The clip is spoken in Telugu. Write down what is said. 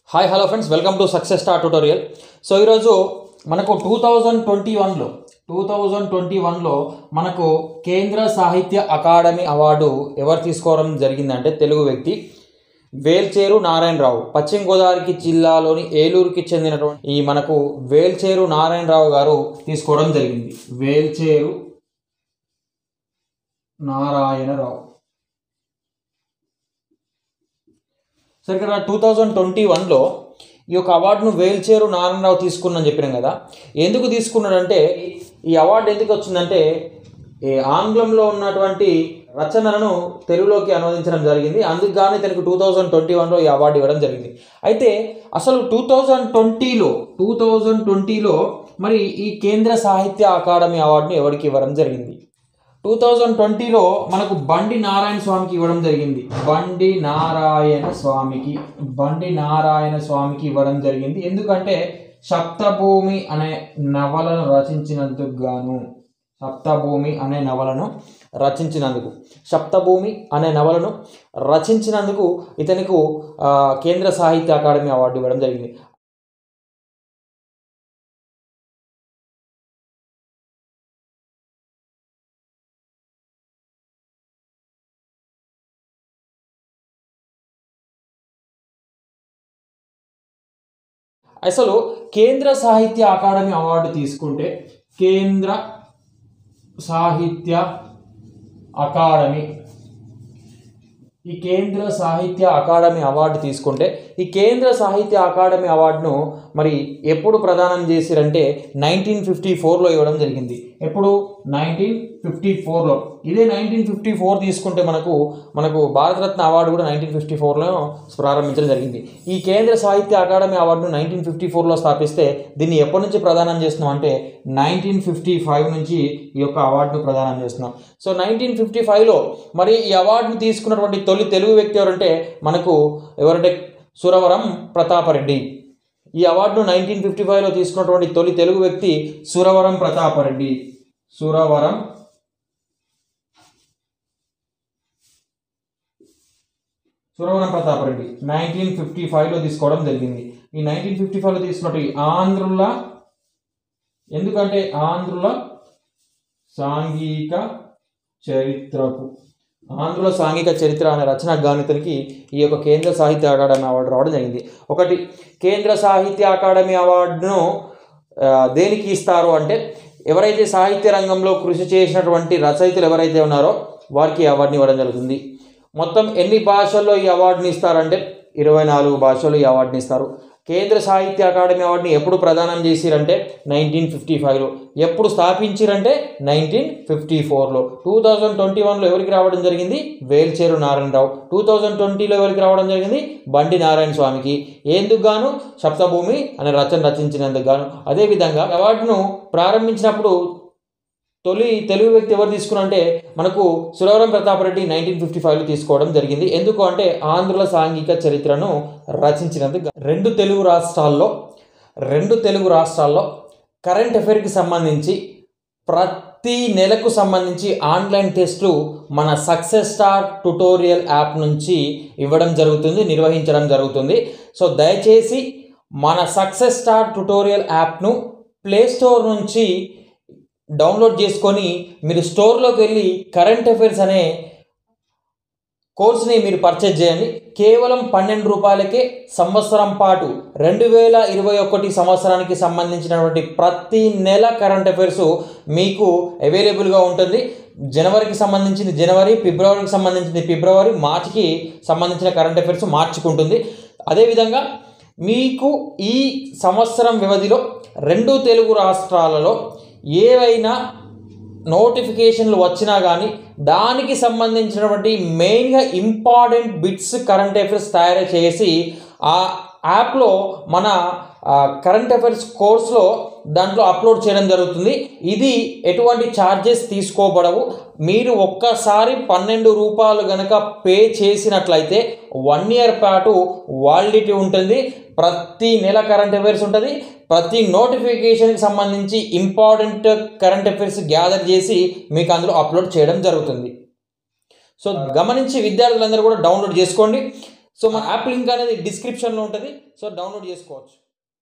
hi hello friends welcome to success star tutorial so ఈరోజు మనకు టూ థౌజండ్ ట్వంటీ వన్లో టూ థౌజండ్ ట్వంటీ వన్లో మనకు కేంద్ర సాహిత్య అకాడమీ అవార్డు ఎవరు తీసుకోవడం జరిగిందంటే తెలుగు వ్యక్తి వేల్చేరు నారాయణరావు పశ్చిమ గోదావరికి జిల్లాలోని ఏలూరుకి చెందినటువంటి ఈ మనకు వేల్చేరు నారాయణరావు గారు తీసుకోవడం జరిగింది వేల్చేరు నారాయణరావు సో ఇక్కడ టూ థౌజండ్ ట్వంటీ వన్లో ఈ యొక్క అవార్డును వేల్చేరు నారాయణరావు తీసుకున్నాను చెప్పినాం కదా ఎందుకు తీసుకున్నాడంటే ఈ అవార్డు ఎందుకు వచ్చిందంటే ఈ ఆంగ్లంలో ఉన్నటువంటి రచనలను తెలుగులోకి అనువదించడం జరిగింది అందుకు గాను తనకు టూ థౌజండ్ ట్వంటీ వన్లో ఈ అవార్డు ఇవ్వడం జరిగింది అయితే అసలు టూ థౌజండ్ ట్వంటీలో టూ థౌజండ్ ట్వంటీలో మరి ఈ కేంద్ర సాహిత్య అకాడమీ అవార్డును ఎవరికి ఇవ్వడం జరిగింది టూ థౌజండ్ ట్వంటీలో మనకు బండి నారాయణ స్వామికి ఇవ్వడం జరిగింది బండి నారాయణ స్వామికి బండి నారాయణ స్వామికి ఇవ్వడం జరిగింది ఎందుకంటే సప్తభూమి అనే నవలను రచించినందుకు గాను సప్తభూమి అనే నవలను రచించినందుకు సప్తభూమి అనే నవలను రచించినందుకు ఇతనికి ఆ, కేంద్ర సాహిత్య అకాడమీ అవార్డు ఇవ్వడం జరిగింది అసలు కేంద్ర సాహిత్య అకాడమీ అవార్డు తీసుకుంటే కేంద్ర సాహిత్య అకాడమీ ఈ కేంద్ర సాహిత్య అకాడమీ అవార్డు తీసుకుంటే ఈ కేంద్ర సాహిత్య అకాడమీ అవార్డును మరి ఎప్పుడు ప్రదానం చేసిరంటే నైన్టీన్ ఫిఫ్టీ ఫోర్లో ఇవ్వడం జరిగింది ఎప్పుడు నైన్టీన్ ఫిఫ్టీ ఫోర్లో ఇదే నైన్టీన్ ఫిఫ్టీ ఫోర్ తీసుకుంటే మనకు మనకు భారతరత్న అవార్డు కూడా నైన్టీన్ ఫిఫ్టీ ఫోర్లో ప్రారంభించడం జరిగింది ఈ కేంద్ర సాహిత్య అకాడమీ అవార్డును నైన్టీన్ ఫిఫ్టీ ఫోర్లో స్థాపిస్తే దీన్ని ఎప్పటి నుంచి ప్రదానం చేస్తున్నాం అంటే నైన్టీన్ ఫిఫ్టీ ఫైవ్ నుంచి ఈ యొక్క అవార్డును ప్రదానం చేస్తున్నాం సో నైన్టీన్ ఫిఫ్టీ ఫైవ్లో మరి ఈ అవార్డును తీసుకున్నటువంటి తొలి తెలుగు వ్యక్తి ఎవరంటే మనకు ఎవరంటే సురవరం ప్రతాపరెడ్డి ఈ అవార్డును నైన్టీన్ ఫిఫ్టీ ఫైవ్లో తీసుకున్నటువంటి తొలి తెలుగు వ్యక్తి సురవరం ప్రతాపరెడ్డి సురవరం సురవరం ప్రతాపరెడ్డి నైన్టీన్ ఫిఫ్టీ ఫైవ్లో తీసుకోవడం జరిగింది ఈ నైన్టీన్ ఫిఫ్టీ ఫైవ్లో తీసుకున్నట్టు ఈ ఆంధ్రుల ఎందుకంటే ఆంధ్రుల సాంఘిక చరిత్రకు ఆంధ్రుల సాంఘిక చరిత్ర అనే రచన గానితనికి ఈ యొక్క కేంద్ర సాహిత్య అకాడమీ అవార్డు రావడం జరిగింది ఒకటి కేంద్ర సాహిత్య అకాడమీ అవార్డును ఆ, దేనికి ఇస్తారు అంటే ఎవరైతే సాహిత్య రంగంలో కృషి చేసినటువంటి రచయితలు ఎవరైతే ఉన్నారో వారికి ఈ అవార్డుని ఇవ్వడం జరుగుతుంది మొత్తం ఎన్ని భాషల్లో ఈ అవార్డుని ఇస్తారంటే ఇరవై నాలుగు భాషల్లో ఈ అవార్డుని ఇస్తారు కేంద్ర సాహిత్య అకాడమీ అవార్డుని ఎప్పుడు ప్రదానం చేసిరంటే నైన్టీన్ ఫిఫ్టీ ఫైవ్లో ఎప్పుడు స్థాపించిరంటే నైన్టీన్ ఫిఫ్టీ ఫోర్లో టూ థౌజండ్ ట్వంటీ వన్లో ఎవరికి రావడం జరిగింది వేల్చేరు నారాయణరావు టూ థౌజండ్ ట్వంటీలో ఎవరికి రావడం జరిగింది బండి నారాయణ స్వామికి ఎందుకు గాను సప్తభూమి అనే రచన రచించినందుకు గాను అదేవిధంగా అవార్డును ప్రారంభించినప్పుడు తొలి తెలుగు వ్యక్తి ఎవరు తీసుకున్నంటే మనకు సురవరం ప్రతాపరెడ్డి నైన్టీన్ ఫిఫ్టీ ఫైవ్లో తీసుకోవడం జరిగింది ఎందుకు అంటే ఆంధ్రుల సాంఘిక చరిత్రను రచించినందుకు రెండు తెలుగు రాష్ట్రాల్లో రెండు తెలుగు రాష్ట్రాల్లో కరెంట్ అఫైర్కి సంబంధించి ప్రతి నెలకు సంబంధించి ఆన్లైన్ టెస్టులు మన సక్సెస్ స్టార్ ట్యుటోరియల్ యాప్ నుంచి ఇవ్వడం జరుగుతుంది నిర్వహించడం జరుగుతుంది సో దయచేసి మన సక్సెస్ స్టార్ ట్యుటోరియల్ యాప్ను ప్లే స్టోర్ నుంచి డౌన్లోడ్ చేసుకొని మీరు స్టోర్లోకి వెళ్ళి కరెంట్ అఫైర్స్ అనే కోర్స్ని మీరు పర్చేజ్ చేయండి కేవలం పన్నెండు రూపాయలకే సంవత్సరం పాటు రెండు వేల ఇరవై ఒకటి సంవత్సరానికి సంబంధించినటువంటి ప్రతి నెల కరెంట్ అఫైర్స్ మీకు అవైలబుల్గా ఉంటుంది జనవరికి సంబంధించింది జనవరి ఫిబ్రవరికి సంబంధించింది ఫిబ్రవరి మార్చికి సంబంధించిన కరెంట్ అఫైర్స్ మార్చుకుంటుంది అదేవిధంగా మీకు ఈ సంవత్సరం వ్యవధిలో రెండు తెలుగు రాష్ట్రాలలో ఏవైనా నోటిఫికేషన్లు వచ్చినా కానీ దానికి సంబంధించినటువంటి మెయిన్గా ఇంపార్టెంట్ బిట్స్ కరెంట్ అఫైర్స్ తయారు చేసి ఆ యాప్లో మన కరెంట్ అఫైర్స్ కోర్స్లో దాంట్లో అప్లోడ్ చేయడం జరుగుతుంది ఇది ఎటువంటి ఛార్జెస్ తీసుకోబడవు మీరు ఒక్కసారి పన్నెండు రూపాయలు గనక పే చేసినట్లయితే వన్ ఇయర్ పాటు వాలిడిటీ ఉంటుంది ప్రతి నెల కరెంట్ అఫైర్స్ ఉంటుంది ప్రతి నోటిఫికేషన్కి సంబంధించి ఇంపార్టెంట్ కరెంట్ అఫైర్స్ గ్యాదర్ చేసి మీకు అందులో అప్లోడ్ చేయడం జరుగుతుంది సో గమనించి విద్యార్థులందరూ కూడా డౌన్లోడ్ చేసుకోండి సో మన యాప్ లింక్ అనేది డిస్క్రిప్షన్లో ఉంటుంది సో డౌన్లోడ్ చేసుకోవచ్చు